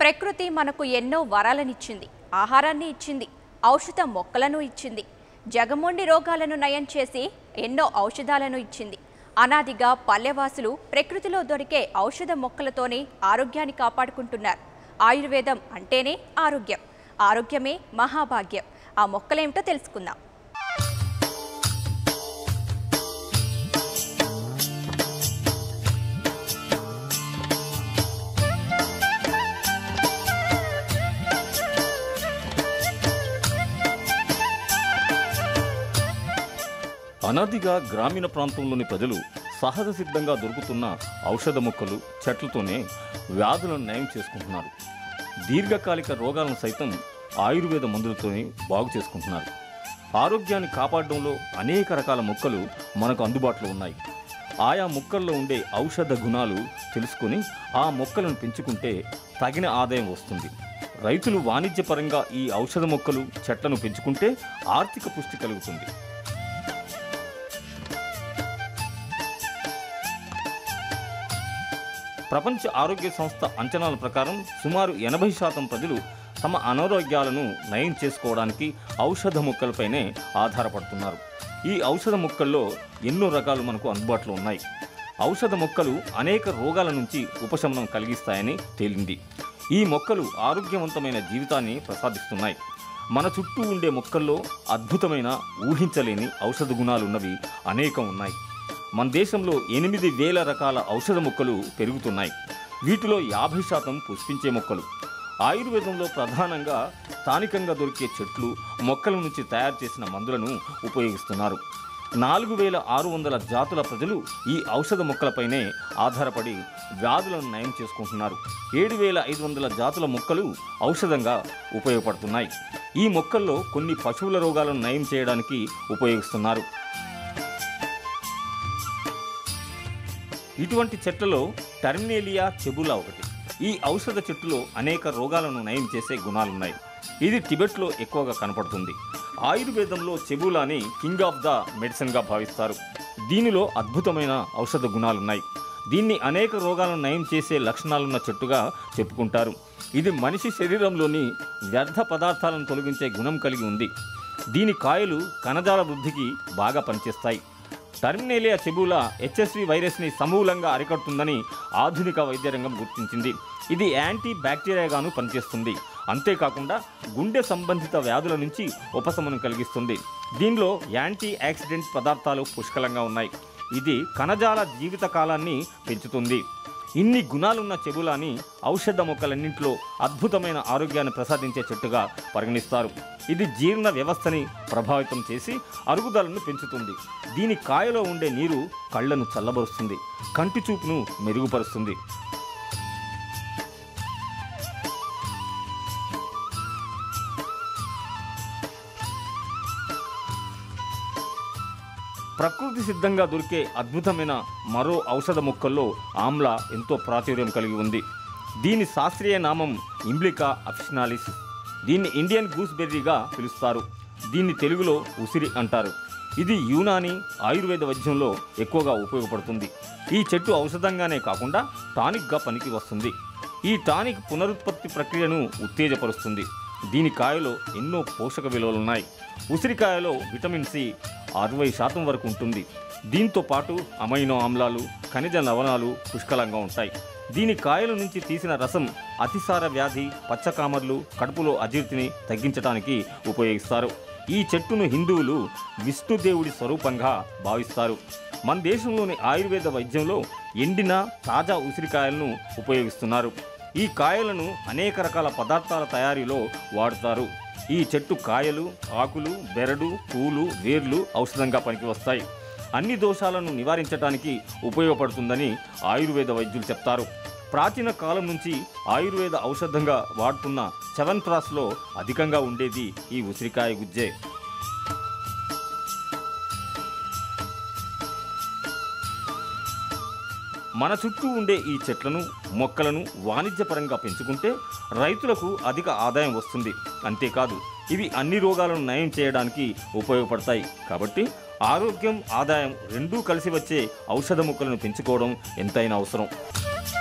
ప్రకృతి మనకు ఎన్నో వరాలనిచ్చింది ఆహారాన్ని ఇచ్చింది ఔషధ మొక్కలను ఇచ్చింది జగమొండి రోగాలను నయం చేసి ఎన్నో ఔషధాలను ఇచ్చింది అనాదిగా పల్లెవాసులు ప్రకృతిలో దొరికే ఔషధ మొక్కలతోనే ఆరోగ్యాన్ని కాపాడుకుంటున్నారు ఆయుర్వేదం అంటేనే ఆరోగ్యం ఆరోగ్యమే మహాభాగ్యం ఆ మొక్కలేమిటో తెలుసుకుందాం అనాదిగా గ్రామీణ ప్రాంతంలోని ప్రజలు సహజ సిద్ధంగా దొరుకుతున్న ఔషధ మొక్కలు చెట్లతోనే వ్యాధులను నయం చేసుకుంటున్నారు దీర్ఘకాలిక రోగాలను సైతం ఆయుర్వేద మందులతోనే బాగు చేసుకుంటున్నారు ఆరోగ్యాన్ని కాపాడడంలో అనేక రకాల మొక్కలు మనకు అందుబాటులో ఉన్నాయి ఆయా మొక్కల్లో ఉండే ఔషధ గుణాలు తెలుసుకుని ఆ మొక్కలను పెంచుకుంటే తగిన ఆదాయం వస్తుంది రైతులు వాణిజ్యపరంగా ఈ ఔషధ మొక్కలు చెట్లను పెంచుకుంటే ఆర్థిక పుష్టి కలుగుతుంది ప్రపంచ ఆరోగ్య సంస్థ అంచనాల ప్రకారం సుమారు ఎనభై శాతం ప్రజలు తమ అనారోగ్యాలను నయం చేసుకోవడానికి ఔషధ మొక్కలపైనే ఆధారపడుతున్నారు ఈ ఔషధ మొక్కల్లో ఎన్నో రకాలు మనకు అందుబాటులో ఉన్నాయి ఔషధ మొక్కలు అనేక రోగాల నుంచి ఉపశమనం కలిగిస్తాయని తేలింది ఈ మొక్కలు ఆరోగ్యవంతమైన జీవితాన్ని ప్రసాదిస్తున్నాయి మన చుట్టూ ఉండే మొక్కల్లో అద్భుతమైన ఊహించలేని ఔషధ గుణాలున్నవి అనేకం ఉన్నాయి మన దేశంలో ఎనిమిది వేల రకాల ఔషధ మొక్కలు పెరుగుతున్నాయి వీటిలో యాభై శాతం పుష్పించే మొక్కలు ఆయుర్వేదంలో ప్రధానంగా స్థానికంగా దొరికే చెట్లు మొక్కల నుంచి తయారు చేసిన మందులను ఉపయోగిస్తున్నారు నాలుగు వేల ఆరు వందల జాతుల ప్రజలు ఈ ఔషధ మొక్కలపైనే ఆధారపడి వ్యాధులను నయం చేసుకుంటున్నారు ఏడు వేల ఐదు వందల జాతుల మొక్కలు ఔషధంగా ఉపయోగపడుతున్నాయి ఈ మొక్కల్లో కొన్ని పశువుల రోగాలను నయం చేయడానికి ఉపయోగిస్తున్నారు ఇటువంటి చెట్లలో టర్మినేలియా చెబులా ఒకటి ఈ ఔషధ చెట్టులో అనేక రోగాలను నయం చేసే గుణాలున్నాయి ఇది టిబెట్లో ఎక్కువగా కనపడుతుంది ఆయుర్వేదంలో చెబులాని కింగ్ ఆఫ్ ద మెడిసిన్గా భావిస్తారు దీనిలో అద్భుతమైన ఔషధ గుణాలున్నాయి దీన్ని అనేక రోగాలను నయం చేసే లక్షణాలున్న చెట్టుగా చెప్పుకుంటారు ఇది మనిషి శరీరంలోని వ్యర్థ పదార్థాలను తొలగించే గుణం కలిగి ఉంది దీని కాయలు కణజాల వృద్ధికి బాగా పనిచేస్తాయి టర్మినేలియా చెబులా హెచ్ఎస్వి వైరస్ని సమూలంగా అరికడుతుందని ఆధునిక వైద్య రంగం గుర్తించింది ఇది యాంటీ బ్యాక్టీరియాగాను పనిచేస్తుంది అంతేకాకుండా గుండె సంబంధిత వ్యాధుల నుంచి ఉపశమనం కలిగిస్తుంది దీనిలో యాంటీ యాక్సిడెంట్ పదార్థాలు పుష్కలంగా ఉన్నాయి ఇది కణజాల జీవిత కాలాన్ని పెంచుతుంది ఇన్ని గుణాలున్న చెబులాని ఔషధ మొక్కలన్నింటిలో అద్భుతమైన ఆరోగ్యాన్ని ప్రసాదించే చెట్టుగా పరిగణిస్తారు ఇది జీర్ణ వ్యవస్థని ప్రభావితం చేసి అరుగుదలను పెంచుతుంది దీని కాయలో ఉండే నీరు కళ్ళను చల్లబరుస్తుంది కంటి చూపును మెరుగుపరుస్తుంది ప్రకృతి సిద్ధంగా దొరికే అద్భుతమైన మరో ఔషధ మొక్కల్లో ఆమ్ల ఎంతో ప్రాచుర్యం కలిగి ఉంది దీని శాస్త్రీయ నామం ఇంబ్లికా అఫిషనాలిస్ దీన్ని ఇండియన్ గూస్బెర్రీగా పిలుస్తారు దీన్ని తెలుగులో ఉసిరి అంటారు ఇది యూనాని ఆయుర్వేద వైద్యంలో ఎక్కువగా ఉపయోగపడుతుంది ఈ చెట్టు ఔషధంగానే కాకుండా టానిక్గా పనికి వస్తుంది ఈ టానిక్ పునరుత్పత్తి ప్రక్రియను ఉత్తేజపరుస్తుంది దీని కాయలో ఎన్నో పోషక విలువలున్నాయి ఉసిరికాయలో విటమిన్ సి అరవై శాతం వరకు ఉంటుంది దీంతో పాటు అమైనో ఆమ్లాలు ఖనిజ లవణాలు పుష్కలంగా ఉంటాయి దీని కాయల నుంచి తీసిన రసం అతిసార వ్యాధి పచ్చకామర్లు కడుపులో అజీర్తిని తగ్గించడానికి ఉపయోగిస్తారు ఈ చెట్టును హిందువులు విష్ణుదేవుడి స్వరూపంగా భావిస్తారు మన దేశంలోని ఆయుర్వేద వైద్యంలో ఎండిన తాజా ఉసిరికాయలను ఉపయోగిస్తున్నారు ఈ కాయలను అనేక రకాల పదార్థాల తయారీలో వాడుతారు ఈ చెట్టు కాయలు ఆకులు బెరడు పూలు వేర్లు ఔషధంగా పనికి వస్తాయి అన్ని దోషాలను నివారించడానికి ఉపయోగపడుతుందని ఆయుర్వేద వైద్యులు చెప్తారు ప్రాచీన కాలం నుంచి ఆయుర్వేద ఔషధంగా వాడుతున్న చవన్ప్రాస్లో అధికంగా ఉండేది ఈ ఉసిరికాయ గుజ్జే మన చుట్టూ ఉండే ఈ చెట్లను మొక్కలను వాణిజ్యపరంగా పెంచుకుంటే రైతులకు అధిక ఆదాయం వస్తుంది అంతేకాదు ఇవి అన్ని రోగాలను నయం చేయడానికి ఉపయోగపడతాయి కాబట్టి ఆరోగ్యం ఆదాయం రెండూ కలిసి వచ్చే ఔషధ మొక్కలను పెంచుకోవడం ఎంతైనా అవసరం